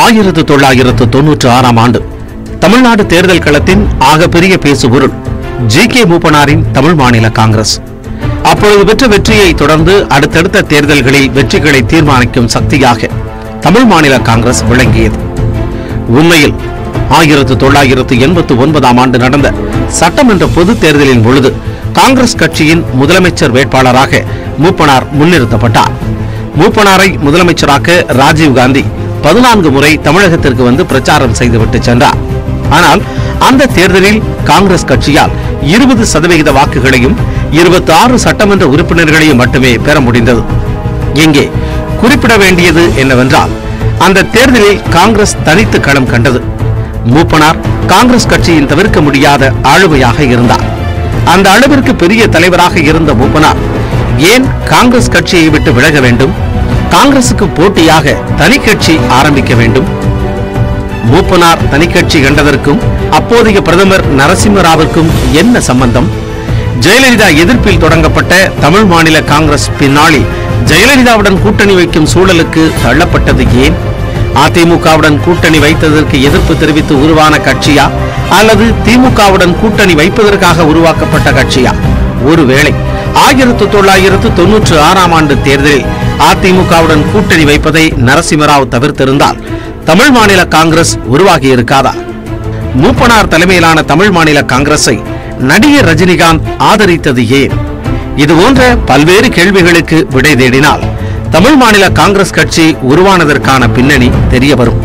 ஆயிரத்து தொள்ளாயிரத்து தொன்னூற்று ஆறாம் ஆண்டு தமிழ்நாடு தேர்தல் களத்தின் ஆகப்பெரிய பேசுபொருள் ஜி கே மூப்பனாரின் தமிழ் மாநில காங்கிரஸ் அப்பொழுது பெற்ற வெற்றியை தொடர்ந்து அடுத்தடுத்த தேர்தல்களில் வெற்றிகளை தீர்மானிக்கும் சக்தியாக தமிழ் மாநில காங்கிரஸ் விளங்கியது உண்மையில் ஆயிரத்து தொள்ளாயிரத்து எண்பத்து ஒன்பதாம் ஆண்டு நடந்த சட்டமன்ற பொதுத் தேர்தலின் பொழுது காங்கிரஸ் கட்சியின் முதலமைச்சர் வேட்பாளராக மூப்பனார் முன்னிறுத்தப்பட்டார் மூப்பனாரை முதலமைச்சராக்க ராஜீவ்காந்தி பதினான்கு முறை தமிழகத்திற்கு வந்து பிரச்சாரம் செய்துவிட்டு சென்றார் ஆனால் அந்த தேர்தலில் காங்கிரஸ் கட்சியால் இருபது சதவிகித வாக்குகளையும் இருபத்தி ஆறு சட்டமன்ற உறுப்பினர்களையும் மட்டுமே பெற முடிந்தது இங்கே குறிப்பிட வேண்டியது என்னவென்றால் அந்த தேர்தலில் காங்கிரஸ் தனித்து களம் கண்டது மூப்பனார் காங்கிரஸ் கட்சியின் தவிர்க்க முடியாத ஆளுமையாக இருந்தார் அந்த அளவிற்கு பெரிய தலைவராக இருந்த மூப்பனார் ஏன் காங்கிரஸ் கட்சியை விட்டு விலக வேண்டும் காங்கிரசுக்கு போட்டியாக தனி கட்சி ஆரம்பிக்க வேண்டும் மூப்பனார் தனிக்கட்சி கண்டதற்கும் அப்போதைய பிரதமர் நரசிம்மராவிற்கும் என்ன சம்பந்தம் ஜெயலலிதா எதிர்ப்பில் தொடங்கப்பட்ட தமிழ் மாநில காங்கிரஸ் பின்னாளில் ஜெயலலிதாவுடன் கூட்டணி வைக்கும் சூழலுக்கு தள்ளப்பட்டது ஏன் அதிமுகவுடன் கூட்டணி வைத்ததற்கு எதிர்ப்பு தெரிவித்து உருவான கட்சியா அல்லது திமுகவுடன் கூட்டணி வைப்பதற்காக உருவாக்கப்பட்ட கட்சியா ஒருவேளை ஆயிரத்து தொள்ளாயிரத்து தொன்னூற்று ஆறாம் ஆண்டு தேர்தலில் அதிமுகவுடன் கூட்டணி வைப்பதை நரசிம்மராவ் தவிர்த்திருந்தால் தமிழ் மாநில காங்கிரஸ் உருவாகி இருக்காதா மூப்பனார் தலைமையிலான தமிழ் மாநில காங்கிரஸை நடிகர் ரஜினிகாந்த் ஆதரித்தது ஏன் இது போன்ற பல்வேறு கேள்விகளுக்கு விடை தேடினால் தமிழ் மாநில காங்கிரஸ் கட்சி உருவானதற்கான பின்னணி தெரிய வரும்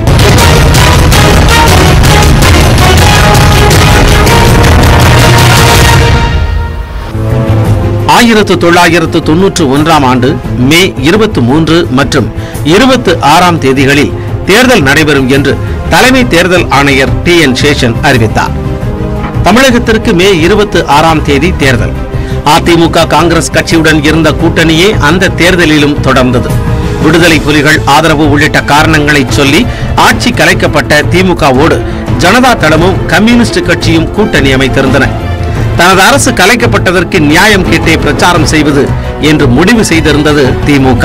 ஆயிரத்து தொள்ளாயிரத்து தொன்னூற்று ஒன்றாம் ஆண்டு மே இருபத்தி மூன்று மற்றும் இருபத்தி ஆறாம் தேதிகளில் தேர்தல் நடைபெறும் என்று தலைமை தேர்தல் ஆணையர் டி என் சேஷன் அறிவித்தார் தமிழகத்திற்கு மே இருபத்தி ஆறாம் தேதி தேர்தல் அதிமுக காங்கிரஸ் கட்சியுடன் இருந்த கூட்டணியே அந்த தேர்தலிலும் தொடர்ந்தது விடுதலை புலிகள் ஆதரவு உள்ளிட்ட காரணங்களை சொல்லி ஆட்சி கலைக்கப்பட்ட திமுகவோடு ஜனதா தளமும் கம்யூனிஸ்ட் கட்சியும் கூட்டணி அமைத்திருந்தன தனது அரசு கலைக்கப்பட்டதற்கு நியாயம் கேட்டே பிரச்சாரம் செய்வது என்று முடிவு செய்திருந்தது திமுக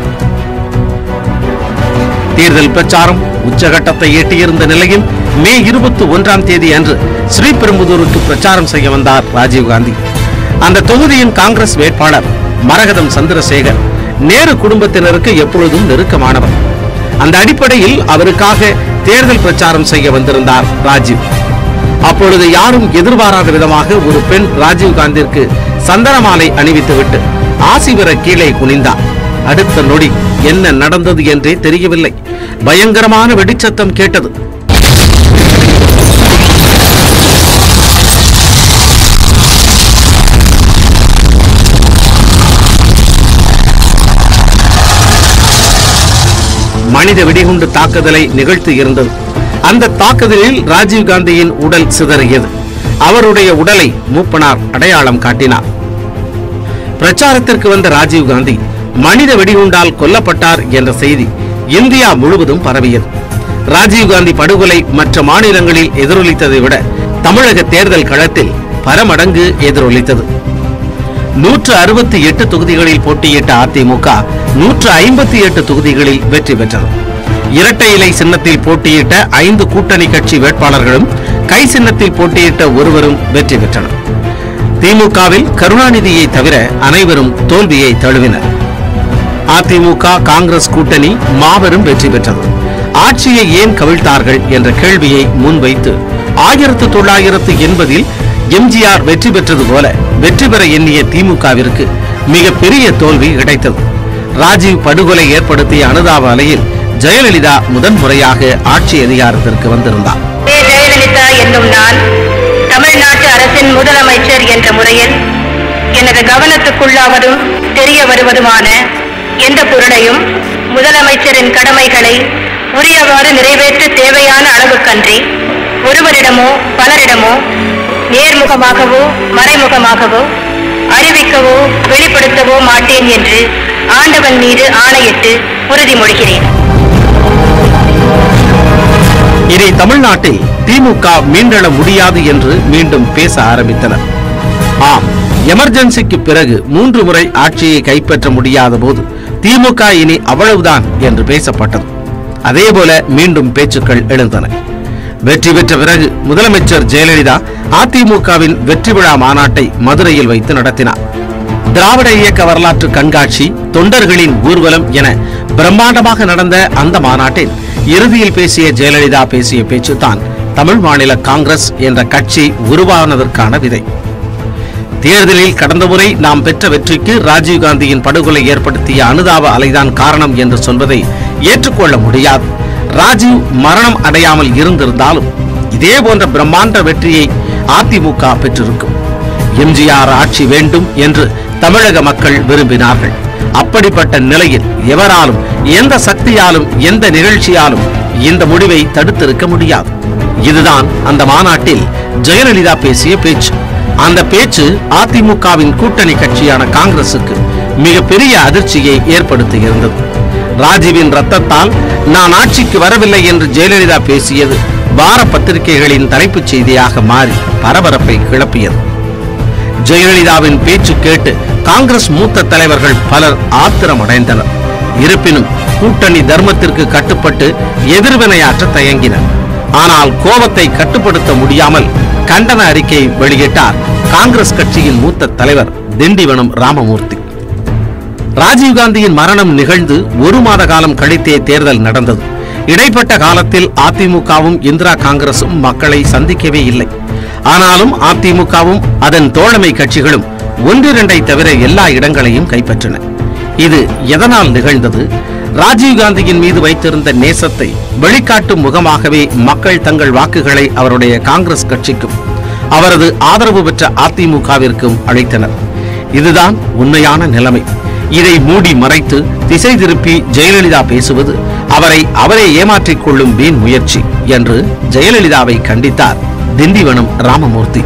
தேர்தல் பிரச்சாரம் உச்சகட்டத்தை எட்டியிருந்த நிலையில் மே இருபத்தி ஒன்றாம் தேதி அன்று ஸ்ரீபெரும்புதூருக்கு பிரச்சாரம் செய்ய வந்தார் ராஜீவ்காந்தி அந்த தொகுதியின் காங்கிரஸ் வேட்பாளர் மரகதம் சந்திரசேகர் நேரு குடும்பத்தினருக்கு எப்பொழுதும் நெருக்கமானவர் அந்த அடிப்படையில் அவருக்காக தேர்தல் பிரச்சாரம் செய்ய வந்திருந்தார் ராஜீவ் அப்பொழுது யாரும் எதிர்பாராத விதமாக ஒரு பெண் ராஜீவ்காந்திற்கு சந்தனமாலை அணிவித்துவிட்டு ஆசி பெற கீழே குனிந்தார் அடுத்த நொடி என்ன நடந்தது என்றே தெரியவில்லை பயங்கரமான வெடிச்சத்தம் கேட்டது மனித வெடிகுண்டு தாக்குதலை நிகழ்த்தி இருந்தது அந்த தாக்குதலில் ராஜீவ்காந்தியின் உடல் சிதறியது அவருடைய உடலை மூப்பனார் அடையாளம் காட்டினார் பிரச்சாரத்திற்கு வந்த ராஜீவ்காந்தி மனித வெடிகுண்டால் கொல்லப்பட்டார் என்ற செய்தி இந்தியா முழுவதும் பரவியது ராஜீவ்காந்தி படுகொலை மற்ற மாநிலங்களில் எதிரொலித்ததை விட தமிழக தேர்தல் களத்தில் பல மடங்கு எதிரொலித்தது நூற்று அறுபத்தி எட்டு தொகுதிகளில் போட்டியிட்ட அதிமுக நூற்று ஐம்பத்தி எட்டு தொகுதிகளில் வெற்றி பெற்றது இரட்டை இலை சின்னத்தில் போட்டியிட்ட ஐந்து கூட்டணி கட்சி வேட்பாளர்களும் கை சின்னத்தில் போட்டியிட்ட ஒருவரும் வெற்றி பெற்றனர் திமுகவில் கருணாநிதியை தவிர அனைவரும் தோல்வியை தழுவினர் அதிமுக காங்கிரஸ் கூட்டணி மாபெரும் வெற்றி பெற்றது ஆட்சியை ஏன் கவிழ்த்தார்கள் என்ற கேள்வியை முன்வைத்து ஆயிரத்து தொள்ளாயிரத்து எண்பதில் எம்ஜிஆர் வெற்றி பெற்றது போல வெற்றி பெற எண்ணிய திமுகவிற்கு மிகப்பெரிய தோல்வி கிடைத்தது ராஜீவ் படுகொலை ஏற்படுத்திய அனுதாப அலையில் ஜெயலலிதா முதன்முறையாக ஆட்சி அதிகாரத்திற்கு வந்திருந்தார் ஏ ஜெயலலிதா என்னும் நான் தமிழ்நாட்டு அரசின் முதலமைச்சர் என்ற முறையில் எனது கவனத்துக்குள்ளாவதும் தெரிய வருவதுமான எந்த பொருளையும் முதலமைச்சரின் கடமைகளை உரியவாறு நிறைவேற்ற தேவையான அளவுக்கன்றி ஒருவரிடமோ பலரிடமோ நேர்முகமாகவோ மறைமுகமாகவோ அறிவிக்கவோ வெளிப்படுத்தவோ மாட்டேன் என்று ஆண்டவன் மீது ஆணையிட்டு உறுதிமொழிகிறேன் இனி தமிழ்நாட்டில் திமுக மீண்டெழ முடியாது என்று மீண்டும் பேச ஆரம்பித்தனர் ஆம் எமர்ஜென்சிக்கு பிறகு மூன்று முறை ஆட்சியை கைப்பற்ற முடியாத போது திமுக இனி அவ்வளவுதான் என்று பேசப்பட்டது அதேபோல மீண்டும் பேச்சுக்கள் எழுந்தன வெற்றி பெற்ற பிறகு முதலமைச்சர் ஜெயலலிதா அதிமுகவின் வெற்றி விழா மாநாட்டை மதுரையில் வைத்து நடத்தினார் திராவிட இயக்க வரலாற்று கண்காட்சி தொண்டர்களின் ஊர்வலம் என பிரம்மாண்டமாக நடந்த அந்த மாநாட்டில் இறுதியில் பேசிய ஜெயலலிதா பேசிய பேச்சுதான் தமிழ் மாநில காங்கிரஸ் என்ற கட்சி உருவானதற்கான விதை தேர்தலில் கடந்த முறை நாம் பெற்ற வெற்றிக்கு ராஜீவ்காந்தியின் படுகொலை ஏற்படுத்திய அனுதாப அலைதான் காரணம் என்று சொல்வதை ஏற்றுக்கொள்ள முடியாது ராஜீவ் மரணம் அடையாமல் இருந்திருந்தாலும் இதே போன்ற பிரம்மாண்ட வெற்றியை அதிமுக பெற்றிருக்கும் எம்ஜிஆர் ஆட்சி வேண்டும் என்று தமிழக மக்கள் விரும்பினார்கள் அப்படிப்பட்ட நிலையில் எவராலும் எந்த சக்தியாலும் எந்த நிகழ்ச்சியாலும் இந்த முடிவை தடுத்திருக்க முடியாது இதுதான் அந்த மாநாட்டில் ஜெயலலிதா பேசிய பேச்சு அந்த பேச்சு அதிமுகவின் கூட்டணி கட்சியான காங்கிரசுக்கு மிகப்பெரிய அதிர்ச்சியை ஏற்படுத்தியிருந்தது ராஜீவின் ரத்தத்தால் நான் ஆட்சிக்கு வரவில்லை என்று ஜெயலலிதா பேசியது வார பத்திரிகைகளின் தலைப்புச் செய்தியாக மாறி பரபரப்பை கிளப்பியது ஜெயலலிதாவின் பேச்சு கேட்டு காங்கிரஸ் மூத்த தலைவர்கள் பலர் ஆத்திரமடைந்தனர் இருப்பினும் கூட்டணி தர்மத்திற்கு கட்டுப்பட்டு எதிர்வினையாற்ற தயங்கினர் ஆனால் கோபத்தை கட்டுப்படுத்த முடியாமல் கண்டன அறிக்கை வெளியிட்டார் காங்கிரஸ் கட்சியின் மூத்த தலைவர் திண்டிவனம் ராமமூர்த்தி ராஜீவ்காந்தியின் மரணம் நிகழ்ந்து ஒரு மாத காலம் கழித்தே தேர்தல் நடந்தது இடைப்பட்ட காலத்தில் அதிமுகவும் இந்திரா காங்கிரசும் மக்களை சந்திக்கவே இல்லை ஆனாலும் அதிமுகவும் அதன் தோழமை கட்சிகளும் ஒன்றிரண்டை தவிர எல்லா இடங்களையும் கைப்பற்றின இது எதனால் நிகழ்ந்தது ராஜீவ்காந்தியின் மீது வைத்திருந்த நேசத்தை வெளிக்காட்டும் முகமாகவே மக்கள் தங்கள் வாக்குகளை அவருடைய காங்கிரஸ் கட்சிக்கும் அவரது ஆதரவு பெற்ற அதிமுகவிற்கும் அளித்தனர் இதுதான் உண்மையான நிலைமை இதை மூடி மறைத்து திசை திருப்பி ஜெயலலிதா பேசுவது அவரை அவரே ஏமாற்றிக் கொள்ளும் வீண் முயற்சி என்று ஜெயலலிதாவை கண்டித்தார் திண்டிவனம் ராமமூர்த்தி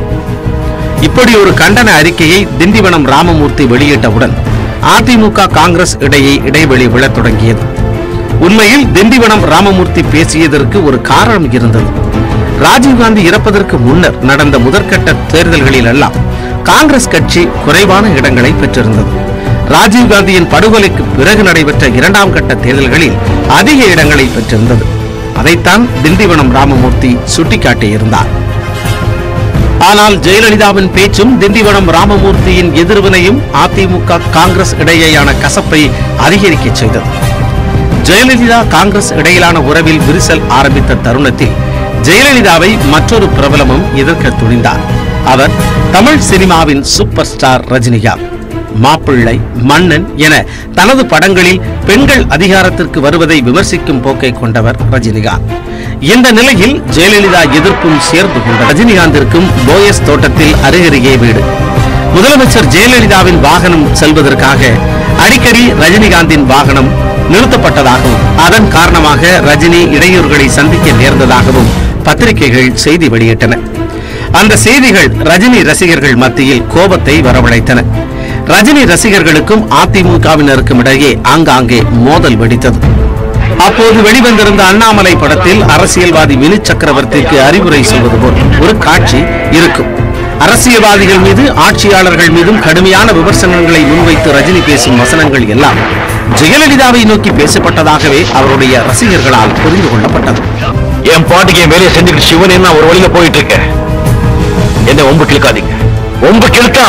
இப்படி ஒரு கண்டன அறிக்கையை திண்டிவனம் ராமமூர்த்தி வெளியிட்டவுடன் அதிமுக காங்கிரஸ் இடையே இடைவெளி விழத் தொடங்கியது உண்மையில் திண்டிவனம் ராமமூர்த்தி பேசியதற்கு ஒரு காரணம் இருந்தது ராஜீவ்காந்தி இறப்பதற்கு முன்னர் நடந்த முதற்கட்ட தேர்தல்களில் எல்லாம் காங்கிரஸ் கட்சி குறைவான இடங்களை பெற்றிருந்தது ராஜீவ்காந்தியின் படுகொலைக்கு பிறகு நடைபெற்ற இரண்டாம் கட்ட தேர்தல்களில் அதிக இடங்களை பெற்றிருந்தது அதைத்தான் திண்டிவனம் ராமமூர்த்தி சுட்டிக்காட்டியிருந்தார் ஆனால் ஜெயலலிதாவின் பேச்சும் திண்டிவனம் ராமமூர்த்தியின் எதிர்வினையும் அதிமுக காங்கிரஸ் இடையேயான கசப்பை அதிகரிக்கச் செய்தது ஜெயலலிதா காங்கிரஸ் இடையிலான உறவில் விரிசல் ஆரம்பித்த தருணத்தில் ஜெயலலிதாவை மற்றொரு பிரபலமும் எதிர்க்க துணிந்தார் அவர் தமிழ் சினிமாவின் சூப்பர் ஸ்டார் ரஜினிகாந்த் மாப்பிள்ளை மன்னன் என தனது படங்களில் பெண்கள் அதிகாரத்திற்கு வருவதை விமர்சிக்கும் போக்கை கொண்டவர் ரஜினிகாந்த் இந்த நிலையில் ஜெயலலிதா எதிர்ப்பும் சேர்ந்து கொண்ட ரஜினிகாந்திற்கும் போயஸ் தோட்டத்தில் அருகருகே வீடு முதலமைச்சர் ஜெயலலிதாவின் வாகனம் செல்வதற்காக அடிக்கடி ரஜினிகாந்தின் வாகனம் நிறுத்தப்பட்டதாகவும் அதன் காரணமாக ரஜினி இடையூறுகளை சந்திக்க நேர்ந்ததாகவும் பத்திரிகைகள் செய்தி வெளியிட்டன அந்த செய்திகள் ரஜினி ரசிகர்கள் மத்தியில் கோபத்தை வரவழைத்தன ரஜினி ரசிகர்களுக்கும் அதிமுகவினருக்கும் இடையே ஆங்காங்கே மோதல் வெடித்தது அப்போது வெளிவந்திருந்த அண்ணாமலை படத்தில் அரசியல்வாதி மினி சக்கரவர்த்திக்கு அறிவுரை சொல்வது போல் ஒரு காட்சி இருக்கும் அரசியல்வாதிகள் மீது ஆட்சியாளர்கள் மீதும் கடுமையான விமர்சனங்களை முன்வைத்து ரஜினி பேசும் வசனங்கள் எல்லாம் ஜெயலலிதாவை நோக்கி பேசப்பட்டதாகவே அவருடைய ரசிகர்களால் புரிந்து கொள்ளப்பட்டது என் பாட்டுக்கு என் வேலையை செஞ்சுட்டு சிவன் நான் ஒரு வழியில போயிட்டு இருக்கேன் என்ன ஒம்பு கிழக்காதீங்க ஒம்பு கிழக்கா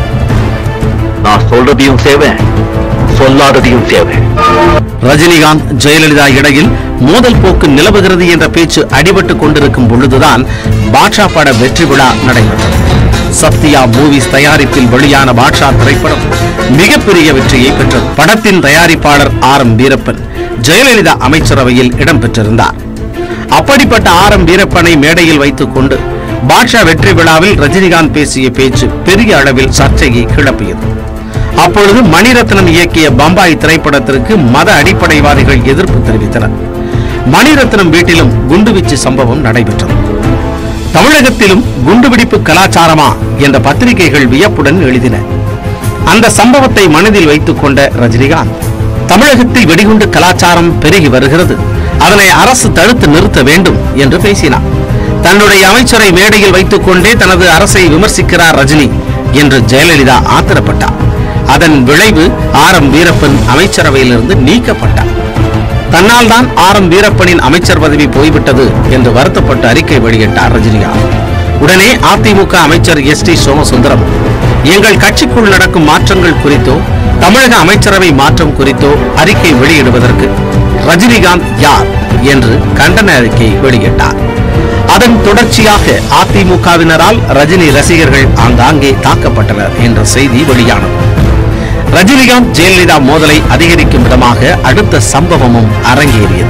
நான் சொல்றதையும் சேவேன் சொல்லாததையும் சேவேன் ரஜினிகாந்த் ஜெயலலிதா இடையில் மோதல் போக்கு நிலவுகிறது என்ற பேச்சு அடிபட்டுக் கொண்டிருக்கும் பொழுதுதான் பாட்ஷா பட வெற்றி விழா நடைபெற்றது சத்யா மூவிஸ் தயாரிப்பில் வெளியான பாட்ஷா திரைப்படம் மிகப்பெரிய வெற்றியை பெற்றது படத்தின் தயாரிப்பாளர் ஆர் எம் வீரப்பன் ஜெயலலிதா அமைச்சரவையில் இடம்பெற்றிருந்தார் அப்படிப்பட்ட ஆர் எம் வீரப்பனை மேடையில் வைத்துக் கொண்டு பாட்ஷா வெற்றி விழாவில் ரஜினிகாந்த் பேசிய பேச்சு பெரிய அளவில் சர்ச்சையை கிளப்பியது அப்பொழுது மணிரத்னம் இயக்கிய பம்பாய் திரைப்படத்திற்கு மத அடிப்படைவாதிகள் எதிர்ப்பு தெரிவித்தனர் மணிரத்னம் வீட்டிலும் குண்டுவீச்சு சம்பவம் நடைபெற்றது தமிழகத்திலும் குண்டுவெடிப்பு கலாச்சாரமா என்ற பத்திரிகைகள் வியப்புடன் எழுதின அந்த சம்பவத்தை மனதில் வைத்துக் கொண்ட ரஜினிகாந்த் தமிழகத்தில் வெடிகுண்டு கலாச்சாரம் பெருகி வருகிறது அதனை அரசு தடுத்து நிறுத்த வேண்டும் என்று பேசினார் தன்னுடைய அமைச்சரை மேடையில் வைத்துக் கொண்டே தனது அரசை விமர்சிக்கிறார் ரஜினி என்று ஜெயலலிதா ஆத்திரப்பட்டார் அதன் விளைவு ஆர் எம் வீரப்பன் அமைச்சரவையிலிருந்து நீக்கப்பட்டார் தன்னால் தான் ஆர் எம் வீரப்பனின் அமைச்சர் பதவி போய்விட்டது என்று வருத்தப்பட்டு அறிக்கை வெளியிட்டார் ரஜினிகாந்த் உடனே அதிமுக அமைச்சர் எஸ் டி சோமசுந்தரம் எங்கள் கட்சிக்குள் நடக்கும் மாற்றங்கள் குறித்தோ தமிழக அமைச்சரவை மாற்றம் குறித்தோ அறிக்கை வெளியிடுவதற்கு ரஜினிகாந்த் யார் என்று கண்டன அறிக்கை வெளியிட்டார் அதன் தொடர்ச்சியாக அதிமுகவினரால் ரஜினி ரசிகர்கள் ஆங்காங்கே தாக்கப்பட்டனர் என்ற செய்தி வெளியானது ரஜினிகாந்த் ஜெயலலிதா மோதலை அதிகரிக்கும் விதமாக அடுத்த சம்பவமும் அரங்கேறியது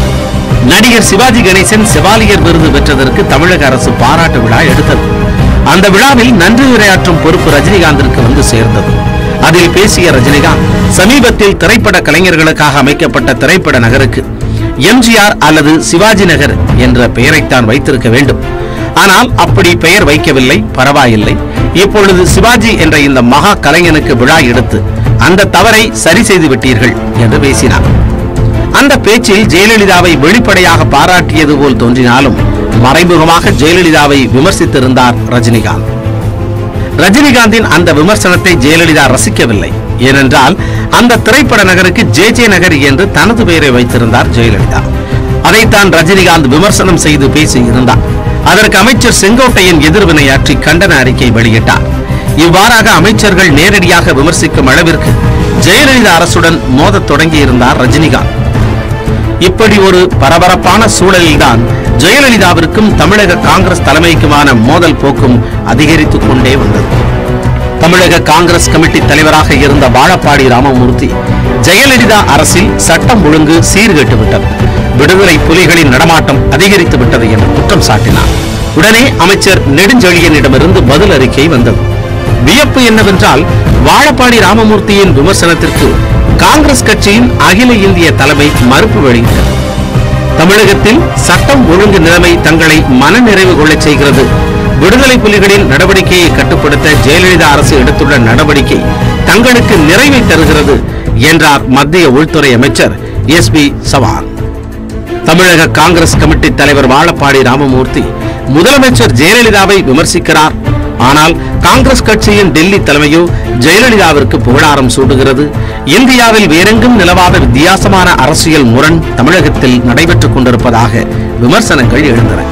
நடிகர் சிவாஜி கணேசன் செவாலியர் விருது பெற்றதற்கு தமிழக அரசு பாராட்டு விழா எடுத்தது அந்த விழாவில் நன்றி உரையாற்றும் பொறுப்பு ரஜினிகாந்திற்கு வந்து சேர்ந்தது அதில் பேசிய ரஜினிகாந்த் சமீபத்தில் திரைப்பட கலைஞர்களுக்காக அமைக்கப்பட்ட திரைப்பட நகருக்கு எம்ஜிஆர் அல்லது சிவாஜி நகர் என்ற பெயரைத்தான் வைத்திருக்க வேண்டும் ஆனால் அப்படி பெயர் வைக்கவில்லை பரவாயில்லை இப்பொழுது சிவாஜி என்ற இந்த மகா கலைஞனுக்கு விழா எடுத்து அந்த தவறை சரி செய்து விட்டீர்கள் என்று பேசினார் அந்த பேச்சில் ஜெயலலிதாவை வெளிப்படையாக பாராட்டியது போல் தோன்றினாலும் மறைமுகமாக ஜெயலலிதாவை விமர்சித்திருந்தார் ரஜினிகாந்த் ரஜினிகாந்தின் அந்த விமர்சனத்தை ஜெயலலிதா ரசிக்கவில்லை ஏனென்றால் அந்த திரைப்பட நகருக்கு ஜே ஜே நகர் என்று தனது பெயரை வைத்திருந்தார் ஜெயலலிதா அதைத்தான் ரஜினிகாந்த் விமர்சனம் செய்து பேசியிருந்தார் அதற்கு அமைச்சர் செங்கோட்டையன் எதிர்வினையாற்றி கண்டன அறிக்கை வெளியிட்டார் இவ்வாறாக அமைச்சர்கள் நேரடியாக விமர்சிக்கும் அளவிற்கு ஜெயலலிதா அரசுடன் மோதத் தொடங்கியிருந்தார் ரஜினிகாந்த் இப்படி ஒரு பரபரப்பான சூழலில்தான் ஜெயலலிதாவிற்கும் தமிழக காங்கிரஸ் தலைமைக்குமான மோதல் போக்கும் அதிகரித்துக் கொண்டே வந்தது தமிழக காங்கிரஸ் கமிட்டி தலைவராக இருந்த வாழப்பாடி ராமமூர்த்தி ஜெயலலிதா அரசில் சட்டம் ஒழுங்கு சீர்கெட்டு விட்டது விடுதலை புலிகளின் நடமாட்டம் அதிகரித்து விட்டது என்று குற்றம் சாட்டினார் உடனே அமைச்சர் நெடுஞ்செழியனிடமிருந்து பதில் அறிக்கை வந்தது வியப்பு என்னவென்றால் வாழப்பாடி ராமமூர்த்தியின் விமர்சனத்திற்கு காங்கிரஸ் கட்சியின் அகில இந்திய தலைமை மறுப்பு வெளியிட்டது தமிழகத்தில் சட்டம் ஒழுங்கு நிலைமை தங்களை மனநிறைவு கொள்ளச் செய்கிறது விடுதலை புலிகளின் நடவடிக்கையை கட்டுப்படுத்த ஜெயலலிதா அரசு எடுத்துள்ள நடவடிக்கை தங்களுக்கு நிறைவை தருகிறது என்றார் மத்திய உள்துறை அமைச்சர் எஸ் பி சவான் தமிழக காங்கிரஸ் கமிட்டி தலைவர் வாழப்பாடி ராமமூர்த்தி முதலமைச்சர் ஜெயலலிதாவை விமர்சிக்கிறார் ஆனால் காங்கிரஸ் கட்சியின் டெல்லி தலைமையோ ஜெயலலிதாவிற்கு புகழாரம் சூட்டுகிறது இந்தியாவில் வேறெங்கும் நிலவாத வித்தியாசமான அரசியல் முரண் தமிழகத்தில் நடைபெற்றுக் கொண்டிருப்பதாக விமர்சனங்கள் எழுந்தன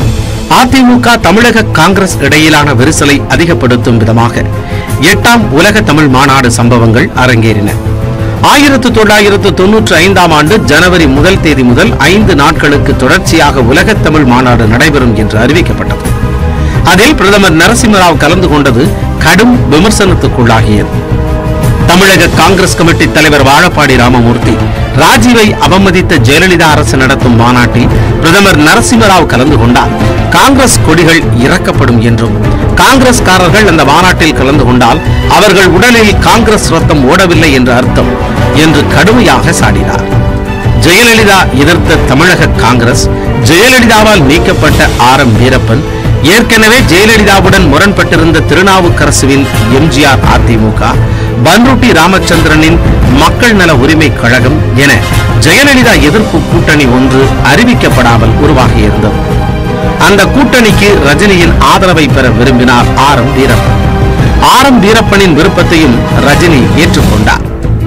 அதிமுக தமிழக காங்கிரஸ் இடையிலான விரிசலை அதிகப்படுத்தும் விதமாக எட்டாம் உலக தமிழ் மாநாடு சம்பவங்கள் அரங்கேறின ஆயிரத்து தொள்ளாயிரத்து தொன்னூற்றி ஐந்தாம் ஆண்டு ஜனவரி முதல் தேதி முதல் ஐந்து நாட்களுக்கு தொடர்ச்சியாக உலக தமிழ் மாநாடு நடைபெறும் என்று அறிவிக்கப்பட்டது அதில் பிரதமர் நரசிம்மராவ் கலந்து கொண்டது கடும் விமர்சனத்துக்குள்ளாகியது தமிழக காங்கிரஸ் கமிட்டி தலைவர் வாழப்பாடி ராமமூர்த்தி ராஜீவை அவமதித்த ஜெயலலிதா அரசு நடத்தும் மாநாட்டில் பிரதமர் நரசிம்மராவ் கலந்து கொண்டால் காங்கிரஸ் கொடிகள் இறக்கப்படும் என்றும் காங்கிரஸ்காரர்கள் அந்த மாநாட்டில் கலந்து கொண்டால் அவர்கள் உடலில் காங்கிரஸ் ரத்தம் ஓடவில்லை என்று அர்த்தம் என்று கடுமையாக சாடினார் ஜெயலலிதா எதிர்த்த தமிழக காங்கிரஸ் ஜெயலலிதாவால் நீக்கப்பட்ட ஆர் எம் வீரப்பன் ஏற்கனவே ஜெயலலிதாவுடன் முரண்பட்டிருந்த திருநாவுக்கரசுவின் எம்ஜிஆர் அதிமுக பன்ருட்டி ராமச்சந்திரனின் மக்கள் நல உரிமை கழகம் என ஜெயலலிதா எதிர்ப்பு கூட்டணி ஒன்று அறிவிக்கப்படாமல் உருவாகியிருந்தது அந்த கூட்டணிக்கு ரஜினியின் ஆதரவை பெற விரும்பினார் R M Veerappan R M வீரப்பனின் விருப்பத்தையும் ரஜினி ஏற்றுக்கொண்டார்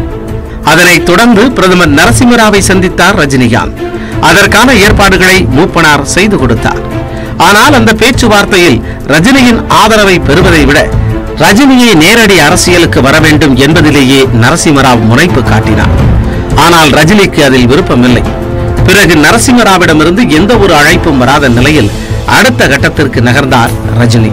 அதனைத் தொடர்ந்து பிரதமர் நரசிம்மராவை சந்தித்தார் ரஜினிகாந்த் அதற்கான ஏற்பாடுகளை மூப்பனார் செய்து கொடுத்தார் ஆனால் அந்த பேச்சுவார்த்தையில் ரஜினியின் ஆதரவை பெறுவதை விட ரஜினியை நேரடி அரசியலுக்கு வர வேண்டும் என்பதிலேயே நரசிம்மராவ் முனைப்பு காட்டினார் ஆனால் ரஜினிக்கு அதில் விருப்பமில்லை பிறகு நரசிம்மராவிடமிருந்து எந்த ஒரு அழைப்பும் வராத நிலையில் அடுத்த கட்டத்திற்கு நகர்ந்தார் ரஜினி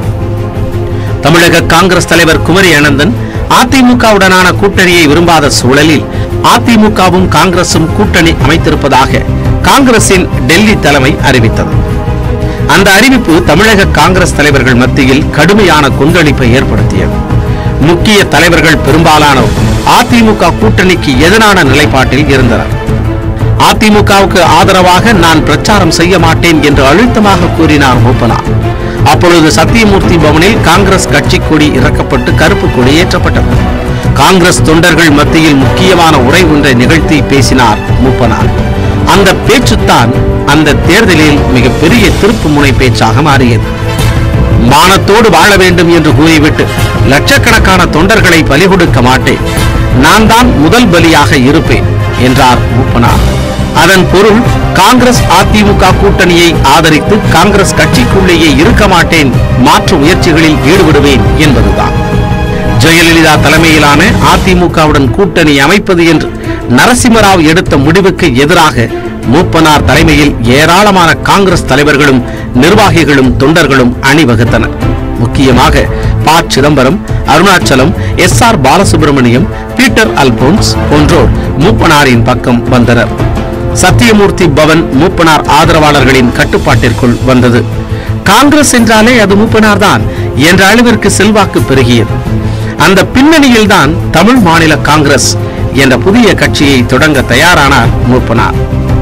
தமிழக காங்கிரஸ் தலைவர் குமரி அனந்தன் அதிமுகவுடனான கூட்டணியை விரும்பாத சூழலில் அதிமுகவும் காங்கிரசும் கூட்டணி அமைத்திருப்பதாக காங்கிரசின் டெல்லி தலைமை அறிவித்தது அந்த அறிவிப்பு தமிழக காங்கிரஸ் தலைவர்கள் மத்தியில் கடுமையான கொந்தளிப்பை ஏற்படுத்தியது முக்கிய தலைவர்கள் பெரும்பாலானோர் அதிமுக கூட்டணிக்கு எதிரான நிலைப்பாட்டில் இருந்தனர் அதிமுகவுக்கு ஆதரவாக நான் பிரச்சாரம் செய்ய மாட்டேன் என்று அழுத்தமாக கூறினார் மூப்பனார் அப்பொழுது சத்தியமூர்த்தி பவனில் காங்கிரஸ் கட்சி கொடி இறக்கப்பட்டு கருப்பு கொடி ஏற்றப்பட்டது காங்கிரஸ் தொண்டர்கள் மத்தியில் முக்கியமான உரை ஒன்றை நிகழ்த்தி பேசினார் மூப்பனார் அந்த பேச்சுத்தான் அந்த தேர்தலில் மிகப்பெரிய திருப்பு முனை பேச்சாக மாறியது மானத்தோடு வாழ வேண்டும் என்று கூறிவிட்டு லட்சக்கணக்கான தொண்டர்களை பலி கொடுக்க மாட்டேன் நான் தான் முதல் பலியாக இருப்பேன் என்றார் மூப்பனார் அதன் பொருள் காங்கிரஸ் அதிமுக கூட்டணியை ஆதரித்து காங்கிரஸ் கட்சிக்குள்ளேயே இருக்க மாட்டேன் மாற்று முயற்சிகளில் ஈடுபடுவேன் என்பதுதான் ஜெயலலிதா தலைமையிலான அதிமுகவுடன் கூட்டணி அமைப்பது என்று நரசிம்மராவ் எடுத்த முடிவுக்கு எதிராக மூப்பனார் தலைமையில் ஏராளமான காங்கிரஸ் தலைவர்களும் நிர்வாகிகளும் தொண்டர்களும் அணிவகுத்தனர் முக்கியமாக P Chidambaram Arunachalam S R Balasubramaniam Peter Alphonse போன்றோர் மூப்பனாரின் பக்கம் வந்தனர் சத்தியமூர்த்தி பவன் மூப்பனார் ஆதரவாளர்களின் கட்டுப்பாட்டிற்குள் வந்தது காங்கிரஸ் என்றாலே அது மூப்பனார் தான் என்ற அளவிற்கு செல்வாக்கு பெருகியது அந்த பின்னணியில்தான் தமிழ் மாநில காங்கிரஸ் என்ற புதிய கட்சியை தொடங்க தயாரானார் மூப்பனார்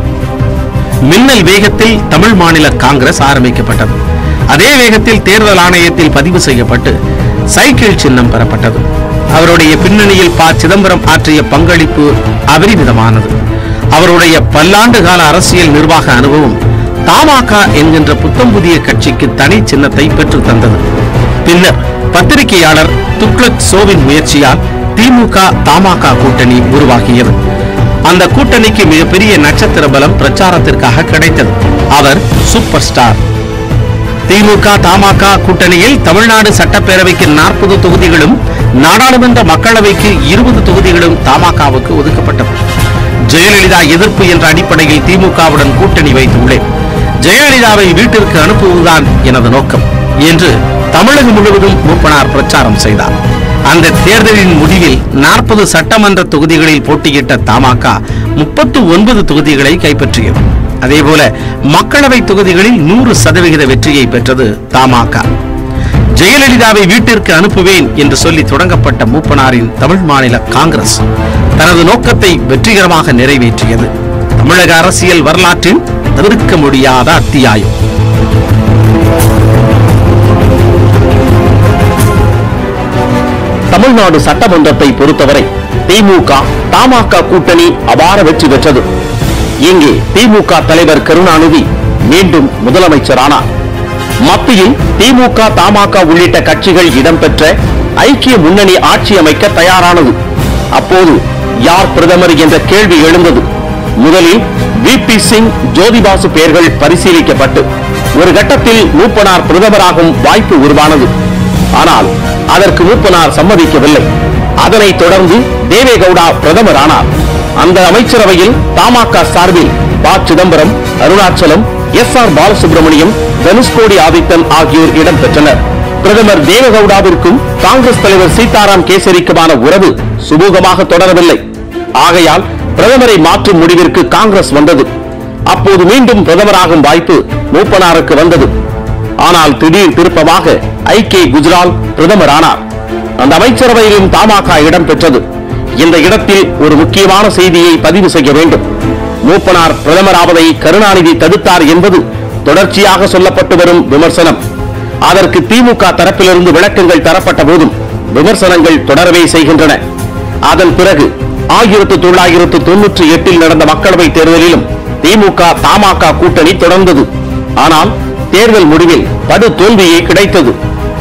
மின்னல் வேகத்தில் தமிழ் மாநில காங்கிரஸ் ஆரம்பிக்கப்பட்டது அதே வேகத்தில் தேர்தல் ஆணையத்தில் பதிவு செய்யப்பட்டு சைக்கிள் சின்னம் பெறப்பட்டது அவருடைய பின்னணியில் ப சிதம்பரம் ஆற்றிய பங்களிப்பு அபரிமிதமானது அவருடைய பல்லாண்டு கால அரசியல் நிர்வாக அனுபவம் தமாக என்கின்ற புத்தம் புதிய கட்சிக்கு தனி சின்னத்தை பெற்றுத் தந்தது பின்னர் பத்திரிகையாளர் துக்ளக் சோவின் முயற்சியால் திமுக தமாக கூட்டணி உருவாகியது அந்த கூட்டணிக்கு மிகப்பெரிய நட்சத்திர பலம் பிரச்சாரத்திற்காக கிடைத்தது அவர் சூப்பர் ஸ்டார் திமுக தமாக கூட்டணியில் தமிழ்நாடு சட்டப்பேரவைக்கு நாற்பது தொகுதிகளும் நாடாளுமன்ற மக்களவைக்கு இருபது தொகுதிகளும் தமாகவுக்கு ஒதுக்கப்பட்டது ஜெயலலிதா எதிர்ப்பு என்ற அடிப்படையில் திமுகவுடன் கூட்டணி வைத்துள்ளேன் ஜெயலலிதாவை வீட்டிற்கு அனுப்புவதுதான் எனது நோக்கம் என்று தமிழகம் முழுவதும் மூப்பனார் பிரச்சாரம் செய்தார் அந்த தேர்தலின் முடிவில் நாற்பது சட்டமன்ற தொகுதிகளில் போட்டியிட்ட தமாக முப்பத்து ஒன்பது தொகுதிகளை கைப்பற்றியது அதேபோல மக்களவை தொகுதிகளில் நூறு சதவிகித வெற்றியை பெற்றது தமாக ஜெயலலிதாவை வீட்டிற்கு அனுப்புவேன் என்று சொல்லி தொடங்கப்பட்ட மூப்பனாரின் தமிழ் மாநில காங்கிரஸ் தனது நோக்கத்தை வெற்றிகரமாக நிறைவேற்றியது தமிழக அரசியல் வரலாற்றின் தவிர்க்க முடியாத அத்தியாயம் தமிழ்நாடு சட்டமன்றத்தை பொறுத்தவரை திமுக தமாக கூட்டணி அபார வெற்றி பெற்றது இங்கே திமுக தலைவர் கருணாநிதி மீண்டும் முதலமைச்சரானார் மத்தியில் திமுக தமாக உள்ளிட்ட கட்சிகள் இடம்பெற்ற ஐக்கிய முன்னணி ஆட்சி அமைக்க தயாரானது அப்போது யார் பிரதமர் என்ற கேள்வி எழுந்தது முதலில் வி பி சிங் ஜோதிபாசு பெயர்கள் பரிசீலிக்கப்பட்டு ஒரு கட்டத்தில் மூப்பனார் பிரதமராகும் வாய்ப்பு உருவானது ஆனால் அதற்கு மூப்பனார் சம்மதிக்கவில்லை அதனைத் தொடர்ந்து தேவேகவுடா பிரதமரானார் அந்த அமைச்சரவையில் தமாக சார்பில் P Chidambaram Arunachalam S R Balasubramaniam Dhanushkodi Adithan ஆகியோர் இடம்பெற்றனர் பிரதமர் தேவகவுடாவிற்கும் காங்கிரஸ் தலைவர் சீதாராம் கேசரிக்குமான உறவு சுமூகமாக தொடரவில்லை ஆகையால் பிரதமரை மாற்றும் முடிவிற்கு காங்கிரஸ் வந்தது அப்போது மீண்டும் பிரதமராகும் வாய்ப்பு மூப்பனாருக்கு வந்தது ஆனால் திடீர் திருப்பமாக ஐ கே குஜ்ரால் பிரதமரானார் அந்த அமைச்சரவையிலும் தமாக இடம் பெற்றது இந்த இடத்தில் ஒரு முக்கியமான செய்தியை பதிவு செய்ய வேண்டும் மூப்பனார் பிரதமராவதை கருணாநிதி தடுத்தார் என்பது தொடர்ச்சியாக சொல்லப்பட்டு வரும் விமர்சனம் அதற்கு திமுக தரப்பிலிருந்து விளக்கங்கள் தரப்பட்ட போதும் விமர்சனங்கள் தொடரவே செய்கின்றன அதன் பிறகு ஆயிரத்து தொள்ளாயிரத்து தொன்னூற்றி எட்டில் நடந்த மக்களவை தேர்தலிலும் திமுக தமாக கூட்டணி தொடர்ந்தது ஆனால் தேர்தல் முடிவில் படு தோல்வியே கிடைத்தது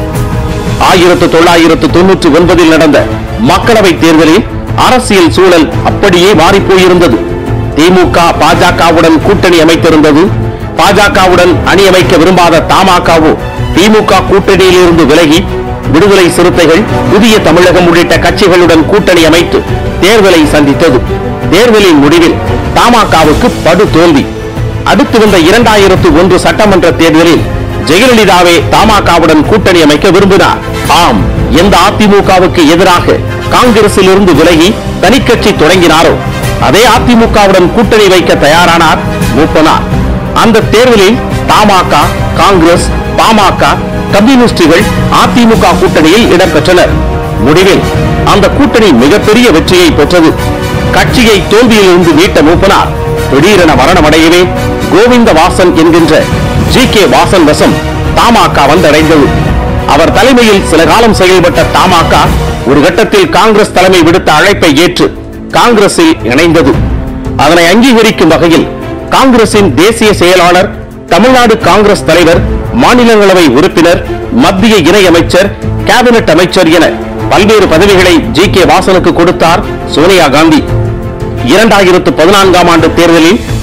ஆயிரத்து தொள்ளாயிரத்து தொன்னூற்றி ஒன்பதில் நடந்த மக்களவை தேர்தலில் அரசியல் சூழல் அப்படியே மாறிப் போயிருந்தது திமுக பாஜகவுடன் கூட்டணி அமைத்திருந்தது பாஜகவுடன் அணி அமைக்க விரும்பாத தமாகவோ திமுக கூட்டணியிலிருந்து விலகி விடுதலை சிறுத்தைகள் புதிய தமிழகம் உள்ளிட்ட கட்சிகளுடன் கூட்டணி அமைத்து தேர்தலை சந்தித்தது தேர்தலின் முடிவில் தமாகவுக்கு படு தோல்வி அடுத்து வந்த இரண்டாயிரத்து ஒன்று சட்டமன்ற தேர்தலில் ஜெயலலிதாவே தமாகவுடன் கூட்டணி அமைக்க விரும்பினார் ஆம் எந்த அதிமுகவுக்கு எதிராக காங்கிரசில் இருந்து விலகி தனிக்கட்சி தொடங்கினாரோ அதே அதிமுகவுடன் கூட்டணி வைக்க தயாரானார் மூப்பனார் அந்த தேர்தலில் தமாக காங்கிரஸ் பாமக கம்யூனிஸ்டுகள் அதிமுக கூட்டணியில் இடம்பெற்றனர் முடிவில் அந்த கூட்டணி மிகப்பெரிய வெற்றியை பெற்றது கட்சியை தோல்வியிலிருந்து மீட்ட மூப்பனார் திடீரென மரணமடையவே கோவிந்த வாசன் என்கின்ற ஜி கே வாசன் வசம் தமாக வந்தடைந்தது அவர் தலைமையில் சில காலம் செயல்பட்ட தமாக ஒரு கட்டத்தில் காங்கிரஸ் தலைமை விடுத்த அழைப்பை ஏற்று காங்கிரஸில் இணைந்தது அதனை அங்கீகரிக்கும் வகையில் காங்கிரசின் தேசிய செயலாளர் தமிழ்நாடு காங்கிரஸ் தலைவர் மாநிலங்களவை உறுப்பினர் மத்திய இணையமைச்சர் கேபினட் அமைச்சர் என பல்வேறு பதவிகளை ஜி கே வாசனுக்கு கொடுத்தார் சோனியா காந்தி இரண்டாயிரத்து பதினான்காம் ஆண்டு தேர்தலில்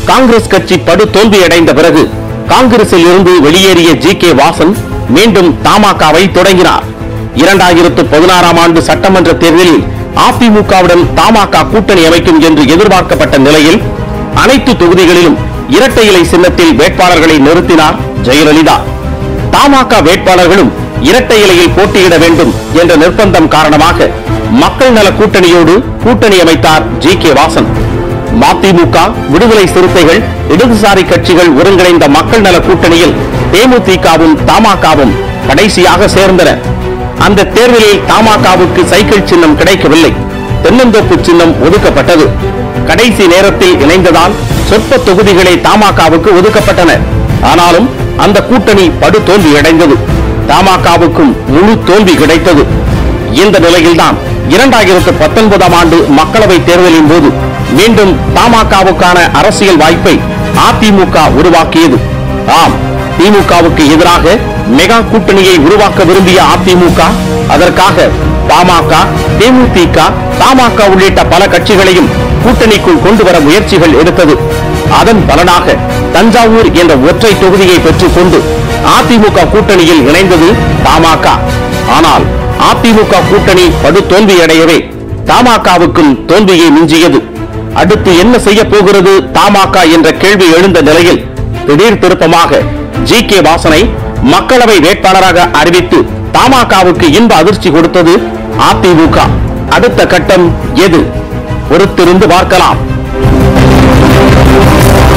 காங்கிரஸ் கட்சி படு தோல்வியடைந்த பிறகு காங்கிரஸில் இருந்து வெளியேறிய ஜி கே வாசன் மீண்டும் தமாகவை தொடங்கினார் இரண்டாயிரத்து பதினாறாம் ஆண்டு சட்டமன்ற தேர்தலில் அதிமுகவுடன் தமாக கூட்டணி அமைக்கும் என்று எதிர்பார்க்கப்பட்ட நிலையில் அனைத்து தொகுதிகளிலும் இரட்டை இலை சின்னத்தில் வேட்பாளர்களை நிறுத்தினார் ஜெயலலிதா தமாக வேட்பாளர்களும் இரட்டை இலையில் போட்டியிட வேண்டும் என்ற நிர்பந்தம் காரணமாக மக்கள் நல கூட்டணியோடு கூட்டணி அமைத்தார் ஜி கே வாசன் மதிமுக விடுதலை சிறுத்தைகள் இடதுசாரி கட்சிகள் ஒருங்கிணைந்த மக்கள் நல கூட்டணியில் தேமுதிகவும் தமாகவும் கடைசியாக சேர்ந்தன அந்த தேர்தலில் தமாகவுக்கு சைக்கிள் சின்னம் கிடைக்கவில்லை தென்னந்தோப்பு சின்னம் ஒதுக்கப்பட்டது கடைசி நேரத்தில் இணைந்ததால் சொற்ப தொகுதிகளே தமாகவுக்கு ஒதுக்கப்பட்டன ஆனாலும் அந்த கூட்டணி படு தோல்வியடைந்தது தமாகவுக்கும் முழு தோல்வி கிடைத்தது இந்த நிலையில்தான் இரண்டாயிரத்து பத்தொன்பதாம் ஆண்டு மக்களவை தேர்தலின் போது மீண்டும் தமாகவுக்கான அரசியல் வாய்ப்பை அதிமுக உருவாக்கியது ஆம் திமுகவுக்கு எதிராக மெகா கூட்டணியை உருவாக்க விரும்பிய அதிமுக அதற்காக பாமக தேமுதிக தமாக உள்ளிட்ட பல கட்சிகளையும் கூட்டணிக்குள் கொண்டு வர முயற்சிகள் எடுத்தது அதன் பலனாக தஞ்சாவூர் என்ற ஒற்றை தொகுதியை பெற்றுக் கொண்டு அதிமுக கூட்டணியில் இணைந்தது தமாக ஆனால் அதிமுக கூட்டணி படு தோல்வியடையவே தமாகவுக்கும் தோல்வியை மிஞ்சியது அடுத்து என்ன செய்ய போகிறது தமாக என்ற கேள்வி எழுந்த நிலையில் திடீர் திருப்பமாக ஜி கே வாசனை மக்களவை வேட்பாளராக அறிவித்து தமாகவுக்கு இன்ப அதிர்ச்சி கொடுத்தது அதிமுக அடுத்த கட்டம் எது பொறுத்திருந்து பார்க்கலாம்